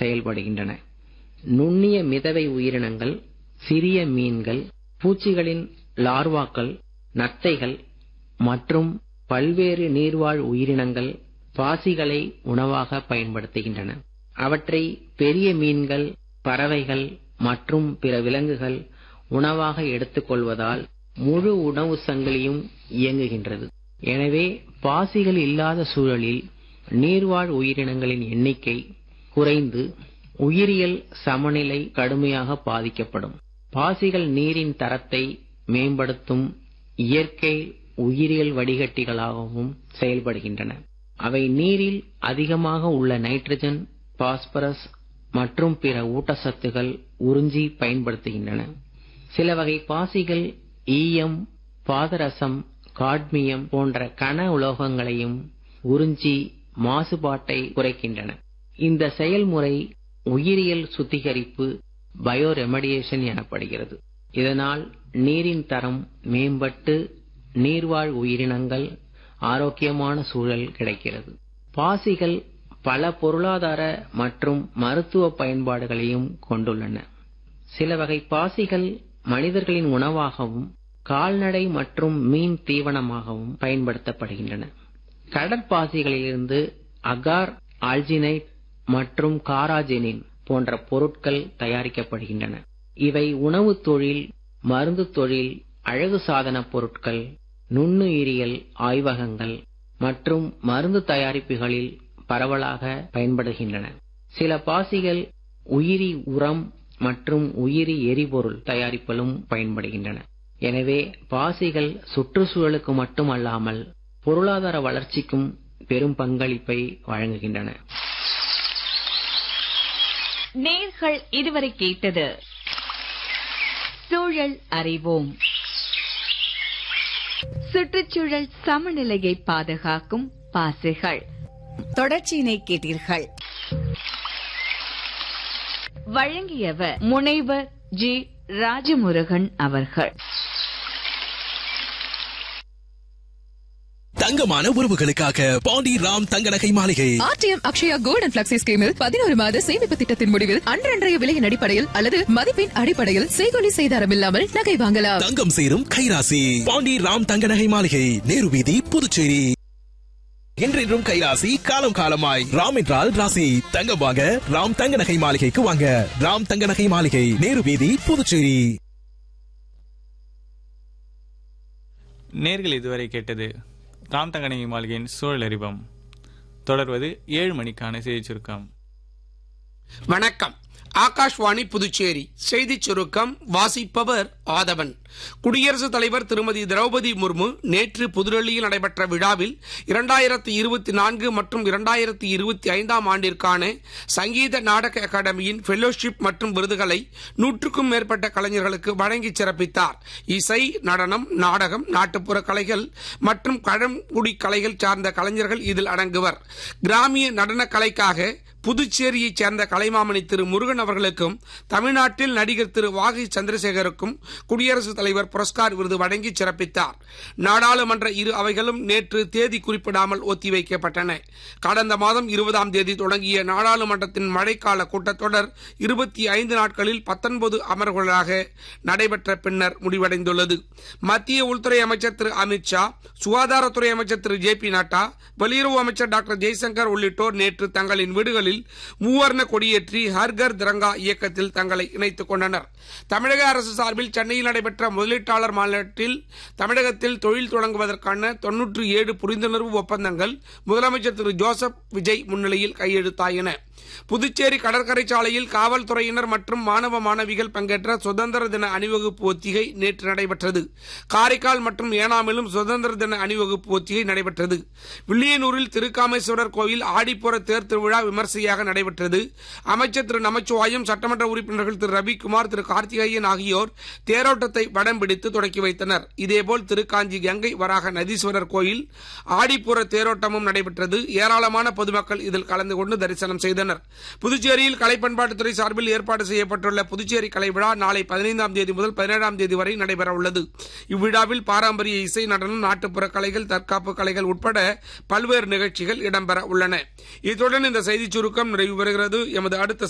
செயல்படுகின்றன நுண்ணிய மிதவை உயிரினங்கள் சிறிய மீன்கள் பூச்சிகளின் லார்வாக்கள் நத்தைகள் மற்றும் பல்வேறு நீர்வாழ் உயிரினங்கள் பாசிகளை உணவாக பயன்படுத்துகின்றன அவற்றை பெரிய மீன்கள் பறவைகள் மற்றும் பிற விலங்குகள் உணவாக எடுத்துக்கொள்வதால் முழு உணவு சங்கிலியும் இயங்குகின்றது எனவே பாசிகள் இல்லாத சூழலில் நீர்வாழ் உயிரினங்களின் எண்ணிக்கை குறைந்து உயிரியல் சமநிலை கடுமையாக பாதிக்கப்படும் பாசிகள் நீரின் தரத்தை மேம்படுத்தும் இயற்கை உயிரியல் வடிகட்டிகளாகவும் செயல்படுகின்றன அவை நீரில் அதிகமாக உள்ள நைட்ரஜன் பாஸ்பரஸ் மற்றும் பிற ஊட்டச்சத்துகள் உறிஞ்சி பயன்படுத்துகின்றன சில வகை பாசிகள் ஈயம் பாதரசம் காட்மியம் போன்ற கன உலோகங்களையும் உறிஞ்சி மாசுபாட்டை குறைக்கின்றன இந்த செயல்முறை உயிரியல் சுத்திகரிப்பு பயோரெமடியேஷன் எனப்படுகிறது இதனால் நீரின் தரம் மேம்பட்டு நீர்வாழ் உயிரினங்கள் ஆரோக்கியமான சூழல் கிடைக்கிறது பாசிகள் பல பொருளாதார மற்றும் மருத்துவ பயன்பாடுகளையும் கொண்டுள்ளன சில வகை பாசிகள் மனிதர்களின் உணவாகவும் கால்நடை மற்றும் மீன் தீவனமாகவும் பயன்படுத்தப்படுகின்றன கடற்பாசிகளிலிருந்து அகார் ஆல்ஜினைட் மற்றும் காராஜெனின் போன்ற பொருட்கள் தயாரிக்கப்படுகின்றன இவை உணவு தொழில் மருந்து தொழில் அழகு சாதன பொருட்கள் நுண்ணுயிரியல் ஆய்வகங்கள் மற்றும் மருந்து தயாரிப்புகளில் பரவலாக பயன்படுகின்றன சில பாசிகள் உயிரி உரம் மற்றும் உயிரி எரிபொருள் தயாரிப்பிலும் பயன்படுகின்றன எனவே பாசிகள் சுற்றுச்சூழலுக்கு மட்டுமல்லாமல் பொருளாதார வளர்ச்சிக்கும் பெரும் பங்களிப்பை வழங்குகின்றன நேர்கள் இதுவரை கேட்டது சூழல் அறிவோம் சுற்றுச்சூழல் சமநிலையை பாதுகாக்கும் பாசிகள் தொடர்ச்சியினை கேட்டீர்கள் வழங்கியவர் முனைவர் ஜி ராஜமுருகன் அவர்கள் தங்கமான உறவுகளுக்காக பாண்டி ராம் தங்க நகை மாளிகை RTM Akshaya gold and flexi ஸ்கீமில் பதினோரு மாத சேமிப்பு திட்டத்தின் முடிவில் அன்றன்றைய விலையின் அடிப்படையில் அல்லது மதிப்பின் அடிப்படையில் செய்கொலி செய்தாரம் இல்லாமல் நகை வாங்கலாம் தங்கம் சேரும் கைராசி பாண்டி ராம் தங்க நகை மாளிகை நேரு வீதி புதுச்சேரி என்றென்றும் கைராசி காலம் காலமாய் ராம் என்றால் ராசி தங்கம் வாங்க ராம் தங்க நகை மாளிகைக்கு வாங்க ராம் தங்க நகை மாளிகை நேரு வீதி புதுச்சேரி நேர்கள் இதுவரை கேட்டது ராம் தங்கநகை மாளிகையின் சூழல் அறிவம் தொடர்வது ஏழு மணிக்கான செய்தி சுருக்கம் வணக்கம் ஆகாஷ்வாணி புதுச்சேரி செய்திச் சுருக்கம் வாசிப்பவர் ஆதவன் குடியரசுத் தலைவர் திருமதி திரௌபதி முர்மு நேற்று புதுடெல்லியில் நடைபெற்ற விழாவில் இரண்டாயிரத்தி இருபத்தி நான்கு மற்றும் இரண்டாயிரத்தி இருபத்தி ஐந்தாம் ஆண்டிற்கான சங்கீத நாடக அகாடமியின் ஃபெல்லோஷிப் மற்றும் விருதுகளை நூற்றுக்கும் மேற்பட்ட கலைஞர்களுக்கு வழங்கி சிறப்பித்தார் இசை நடனம் நாடகம் நாட்டுப்புற கலைகள் மற்றும் பழங்குடி கலைகள் சார்ந்த கலைஞர்கள் இதில் அடங்குவர் கிராமிய நடன கலைக்காக புதுச்சேரியைச் சேர்ந்த கலைமாமணி திரு முருகன் அவர்களுக்கும் தமிழ்நாட்டில் நடிகர் திரு வாகி சந்திரசேகருக்கும் குடியரசுத் தலைவர் புரஸ்கார் விருது வழங்கி சிறப்பித்தார் நாடாளுமன்ற இரு அவைகளும் நேற்று தேதி குறிப்பிடாமல் ஒத்திவைக்கப்பட்டன கடந்த மாதம் இருபதாம் தேதி தொடங்கிய நாடாளுமன்றத்தின் மழைக்கால கூட்டத்தொடர் இருபத்தி ஐந்து நாட்களில் பத்தொன்பது அமர்வுகளாக நடைபெற்ற பின்னர் முடிவடைந்துள்ளது மத்திய உள்துறை அமைச்சர் திரு அமித்ஷா சுகாதாரத்துறை அமைச்சர் திரு ஜே பி நட்டா வெளியுறவு அமைச்சர் டாக்டர் ஜெய்சங்கர் உள்ளிட்டோர் நேற்று தங்களின் வீடுகளில் மூவர்ண கொடியேற்றி ஹர்கர் திரங்கா இயக்கத்தில் தங்களை இணைத்துக் கொண்டனர் தமிழக அரசு சார்பில் சென்னையில் நடைபெற்ற முதலீட்டாளர் மாநாட்டில் தமிழகத்தில் தொழில் தொடங்குவதற்கான தொன்னூற்று ஏழு புரிந்துணர்வு ஒப்பந்தங்கள் முதலமைச்சர் திரு ஜோசப் விஜய் முன்னிலையில் கையெழுத்தாயின புதுச்சேரி கடற்கரை சாலையில் காவல்துறையினர் மற்றும் மாணவ மாணவிகள் பங்கேற்ற சுதந்திர தின அணிவகுப்பு ஒத்திகை நேற்று நடைபெற்றது காரைக்கால் மற்றும் ஏனாமிலும் சுதந்திர தின அணிவகுப்பு ஒத்திகை நடைபெற்றது வில்லியனூரில் திருக்காமேஸ்வரர் கோயில் ஆடிப்புற தேர் திருவிழா விமர்சையாக நடைபெற்றது அமைச்சர் திரு நமச்சிவாயம் சட்டமன்ற உறுப்பினர்கள் திரு ரவிக்குமார் திரு கார்த்திகேயன் ஆகியோர் தேரோட்டத்தை வடம் பிடித்து தொடக்கி வைத்தனர் இதேபோல் திருக்காஞ்சி கங்கை வராக நதீஸ்வரர் கோயில் ஆடிப்புற தேரோட்டமும் நடைபெற்றது ஏராளமான பொதுமக்கள் இதில் கலந்து கொண்டு தரிசனம் செய்தனர் புதுச்சேரியில் கலை பண்பாட்டுத்துறை சார்பில் ஏற்பாடு செய்யப்பட்டுள்ள புதுச்சேரி கலை விழா நாளை பதினைந்தாம் தேதி முதல் பதினேழாம் தேதி வரை நடைபெற உள்ளது இவ்விழாவில் பாரம்பரிய இசை நடனம் நாட்டுப்புற கலைகள் தற்காப்பு கலைகள் உட்பட பல்வேறு நிகழ்ச்சிகள் இடம்பெற உள்ளன இத்துடன் இந்த செய்திச் சுருக்கம் நிறைவு பெறுகிறது எமது அடுத்த